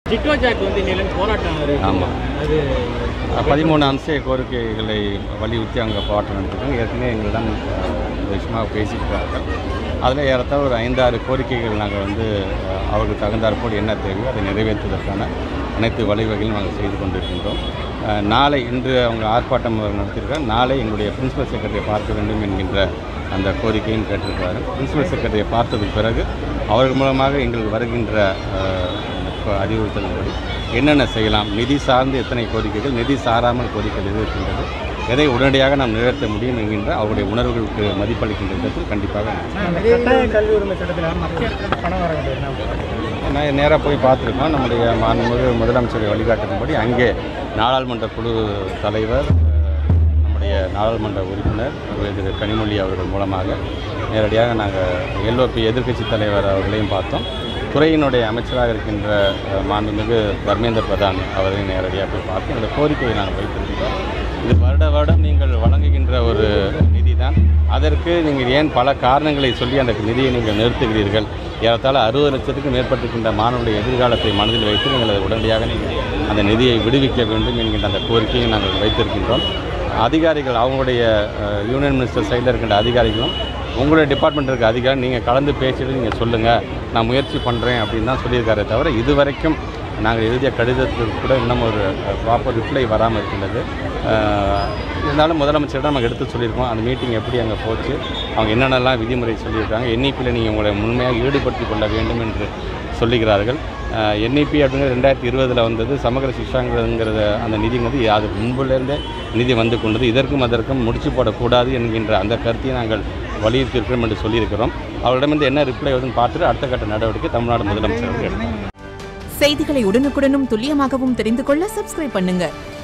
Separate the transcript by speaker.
Speaker 1: Tito jack வந்து இன்னிலேருந்து போராட்டம் இருக்கு.
Speaker 2: ஆமாம்.
Speaker 1: அது
Speaker 2: பதிமூணு அம்ச கோரிக்கைகளை வலியுறுத்தி அவங்க போராட்டம் நடத்திருக்காங்க ஏற்கனவே எங்களிடம் அஹ், இந்த விஷயமாக பேசியிருக்கிறார்கள் அதில் ஏறத்தாழ ஒரு ஐந்தாறு கோரிக்கைகள் நாங்கள் வந்து அஹ், அவருக்கு தகுந்தாற்போல் என்ன தேவையோ அதை நிறைவேற்றுவதற்கான அனைத்து வழிவகைகளும் நாங்கள் செய்து கொண்டிருக்கின்றோம் அஹ், நாளை இன்று அவங்க ஆர்ப்பாட்டம் நடத்தியிருக்காங்க நாளை எங்களுடைய பிரின்சிபல் செக்ரட்டரியை பார்க்க வேண்டும் என்கின்ற அந்த கோரிக்கையும் கேட்டிருக்கிறாரு பிரின்சிபல் செக்ரட்டரியை பார்த்ததுக்கு பிறகு அவர்கள் மூலமாக எங்களுக்கு வருகின்ற அஹ், இந்த அறிவுறுத்தல்படி என்னென்ன செய்யலாம் நிதி சார்ந்து எத்தனை கோரிக்கைகள் நிதி சாராமல் கோரிக்கைகள் எது இருக்கின்றது எதை உடனடியாக நாம் நிறைவேற்ற முடியும் என்கின்ற அவருடைய உணர்வுகளுக்கு மதிப்பளிக்கின்ற விதத்தில் கண்டிப்பாக
Speaker 1: கட்டாய கல்வி உரிமை சட்டத்தில் மத்திய அரசு பணம் வர வேண்டியது
Speaker 2: நான் நேராக போய் பார்த்துருக்கோம் நம்முடைய மாண்புமிகு முதலமைச்சரை வழிகாட்டும்படி அங்கே நாடாளுமன்ற குழு தலைவர் அஹ், நம்முடைய நாடாளுமன்ற உறுப்பினர் திரு கனிமொழி அவர்கள் மூலமாக நேரடியாக நாங்கள் எல்ஓபி எதிர்க்கட்சி தலைவர் அவர்களையும் பார்த்தோம் துறையினுடைய அமைச்சராக இருக்கின்ற அஹ், மாண்புமிகு தர்மேந்திர பிரதான் அவரையும் நேரடியாக போய் பார்த்து இந்த கோரிக்கையை நாங்கள் வைத்திருக்கிறோம் இது வருட வருடம் நீங்கள் வழங்குகின்ற ஒரு நிதி தான் அதற்கு நீங்கள் ஏன் பல காரணங்களை சொல்லி அந்த நிதியை நீங்கள் நிறுத்துகிறீர்கள் ஏறத்தாழ அறுபது லட்சத்துக்கும் மேற்பட்டிருக்கின்ற மாணவருடைய எதிர்காலத்தை மனதில் வைத்து நீங்கள் அதை உடனடியாக நீங்கள் அந்த நிதியை விடுவிக்க வேண்டும் என்கின்ற அந்த கோரிக்கையை நாங்கள் வைத்திருக்கின்றோம் அதிகாரிகள் அவங்களுடைய அஹ், யூனியன் மினிஸ்டர் சைடில் இருக்கின்ற அதிகாரிகளும் உங்களுடைய டிபார்ட்மெண்ட் இருக்க அதிகாரி நீங்கள் கலந்து பேசிட்டு நீங்கள் சொல்லுங்கள் நான் முயற்சி பண்ணுறேன் அப்படின்னு தான் சொல்லியிருக்காரே தவிர இதுவரைக்கும் நாங்கள் எழுதிய கடிதத்துக்கு கூட இன்னும் ஒரு ப்ராப்பர் ரிப்ளை வராமல் இருக்கின்றது அஹ், இருந்தாலும் முதலமைச்சரிடம் நம்ம எடுத்து சொல்லியிருக்கோம் அந்த மீட்டிங் எப்படி அங்கே போச்சு அவங்க என்னென்னலாம் விதிமுறை சொல்லியிருக்காங்க என்இபியில் நீங்கள் உங்களை முழுமையாக ஈடுபடுத்தி கொள்ள வேண்டும் என்று சொல்லுகிறார்கள் என்இபி அப்படிங்கிறது ரெண்டாயிரத்தி இருபதில் வந்தது சமகர சிக்ஷாங்கிறதுங்கிறத அந்த நிதிங்கிறது அது முன்புலேருந்தே நிதி வந்து கொண்டது இதற்கும் அதற்கும் முடிச்சு போடக்கூடாது என்கின்ற அந்த கருத்தையும் நாங்கள் வலியுறுத்தியிருக்கிறோம் என்று சொல்லியிருக்கிறோம் அவர்களிடமிருந்து என்ன ரிப்ளை வருதுன்னு பார்த்துட்டு அடுத்த கட்ட நடவடிக்கை தமிழ்நாடு முதலமைச்சர் அவர்கள் எடுப்பார்
Speaker 3: செய்திகளை உடனுக்குடனும் துல்லியமாகவும் தெரிந்து கொள்ள சப்ஸ்கிரைப் பண்ணுங்க